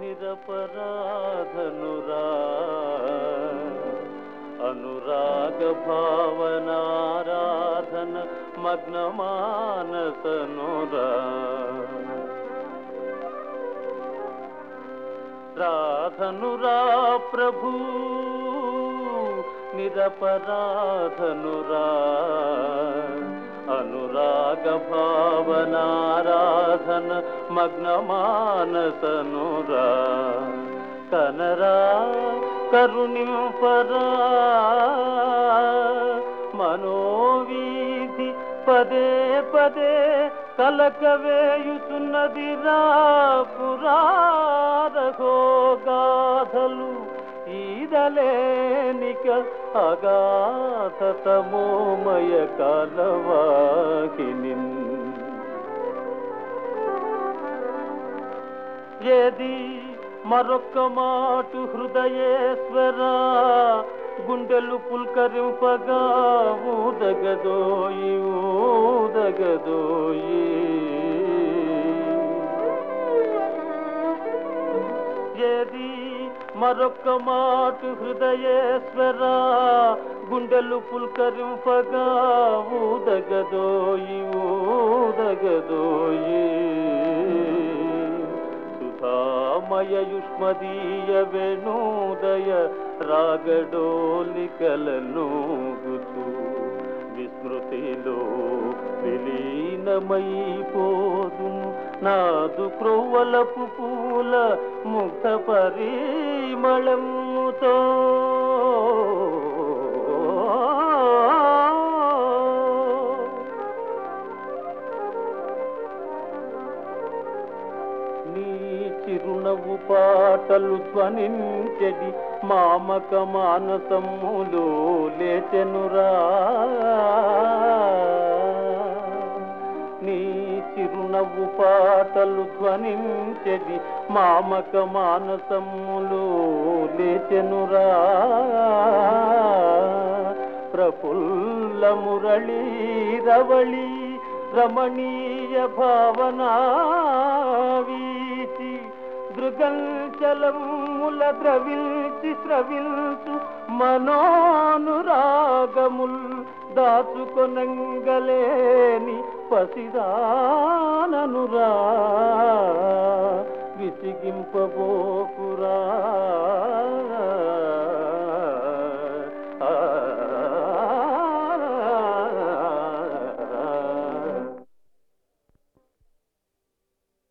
నిరపరాధనురా అనురాగ భావనారాధన మగ్నమానసనురా రాధనురా ప్రభు నిరపరాధనురా అనురాగ భావనారాధన మగ్నమానసనురా కనరా కరుణింపరా మనోవీధి పదే పదే కలకవేయుతున్నది రా పురారహో గాథలు ఈదలేనిక అగాధతమోమయ కాలవాహిని ఏది మరొక్క మాటు హృదయేశ్వర గుండెలు పుల్కరింపగా ఊదగదోయి ఊదగదోయి ఏది మరొక్క మాటు హృదయేశ్వర గుండెలు పుల్కరింపగా ఊదగదోయి ఊదగదోయి సుధామయ యుష్మదీయ వేణోదయ రాగడోలికలనూగుతూ విస్మృతిలో విలీనమైపోదును నాదు క్రొవ్వలపు పూల ముగ్ధ పరిమళముతో నీ చిరునవ్వు పాటలు ధ్వనించెడి మామక మానసమ్ములో లేచెనురా నీ చిరునవ్వు పాటలు ధ్వనించెడి మామక మానసమ్ములో లేచెనురా ప్రఫుల్ల మురళీ రవళి రమణీయ భావనా వీచి దృగంచలముల ద్రవిల్చి స్రవిల్చు మనోనురాగముల్ దాచుకొనంగలేని పసిదాననురా విసిగింపబోకురా